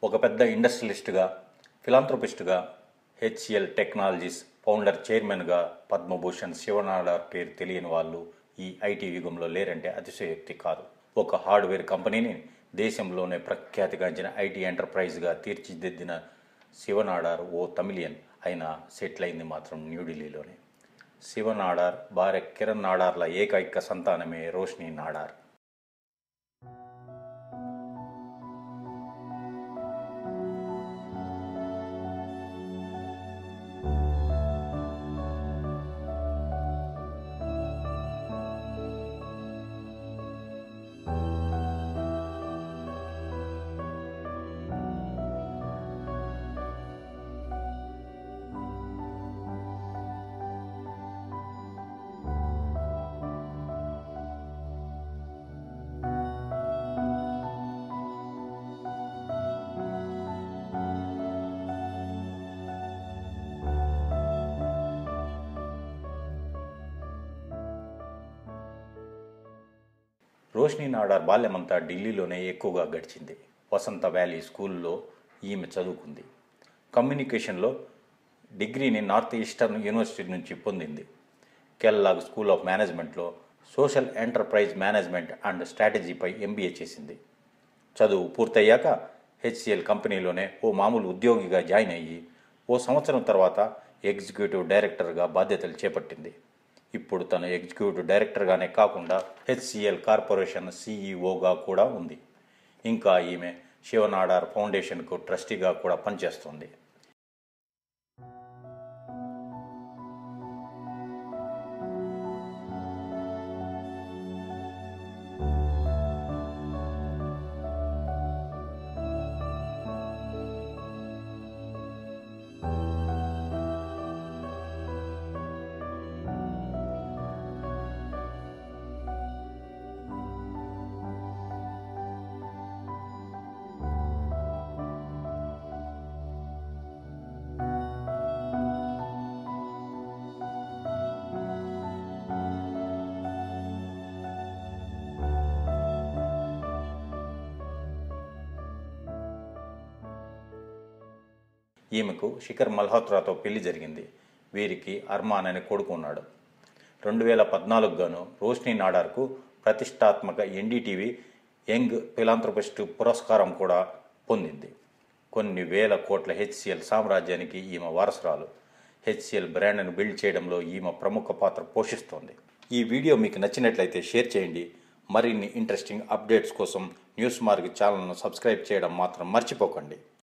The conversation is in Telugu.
ఒక పెద్ద ఇండస్ట్రియలిస్ట్గా ఫిలాంథ్రోపిస్ట్గా హెచ్సిఎల్ టెక్నాలజీస్ ఫౌండర్ చైర్మన్గా పద్మభూషణ్ శివనాడార్ పేరు తెలియని వాళ్ళు ఈ ఐటీ యుగంలో లేరంటే అతిశయోక్తి కాదు ఒక హార్డ్వేర్ కంపెనీని దేశంలోనే ప్రఖ్యాతిగాంచిన ఐటీ ఎంటర్ప్రైజ్గా తీర్చిదిద్దిన శివనాడార్ ఓ తమిళియన్ అయినా సెటిల్ అయింది మాత్రం న్యూఢిల్లీలోనే శివనాడార్ భార్య కిరణ్ నాడార్ల ఏకైక సంతానమే రోష్ని నాడార్ రోష్ని నాడార్ బాల్యమంతా ఢిల్లీలోనే ఎక్కువగా గడిచింది వసంత వ్యాలీ స్కూల్లో ఈమె చదువుకుంది కమ్యూనికేషన్లో డిగ్రీని నార్త్ ఈస్టర్న్ యూనివర్సిటీ నుంచి పొందింది కెల్లాగ్ స్కూల్ ఆఫ్ మేనేజ్మెంట్లో సోషల్ ఎంటర్ప్రైజ్ మేనేజ్మెంట్ అండ్ స్ట్రాటజీపై ఎంబీఏ చేసింది చదువు పూర్తయ్యాక హెచ్సిఎల్ కంపెనీలోనే ఓ మామూలు ఉద్యోగిగా జాయిన్ అయ్యి ఓ సంవత్సరం తర్వాత ఎగ్జిక్యూటివ్ డైరెక్టర్గా బాధ్యతలు చేపట్టింది ఇప్పుడు తను ఎగ్జిక్యూటివ్ డైరెక్టర్గానే కాకుండా హెచ్సిఎల్ కార్పొరేషన్ సీఈఓగా కూడా ఉంది ఇంకా ఈమె శివనాడార్ ఫౌండేషన్కు ట్రస్టీగా కూడా పనిచేస్తుంది ఈమెకు శిఖర్ మల్హోత్రాతో పెళ్లి జరిగింది వీరికి అర్మాన్ అనే కొడుకు ఉన్నాడు రెండు వేల పద్నాలుగు గాను రోష్ని నాడార్కు ప్రతిష్టాత్మక ఎన్డీటీవీ యంగ్ ఫిలాంథ్రోపిస్ట్ పురస్కారం కూడా పొందింది కొన్ని వేల కోట్ల హెచ్సిఎల్ సామ్రాజ్యానికి ఈమె వారసురాలు హెచ్సిఎల్ బ్రాండ్ను బిల్డ్ చేయడంలో ఈమె ప్రముఖ పాత్ర పోషిస్తోంది ఈ వీడియో మీకు నచ్చినట్లయితే షేర్ చేయండి మరిన్ని ఇంట్రెస్టింగ్ అప్డేట్స్ కోసం న్యూస్ మార్గ్ ఛానల్ను సబ్స్క్రైబ్ చేయడం మాత్రం మర్చిపోకండి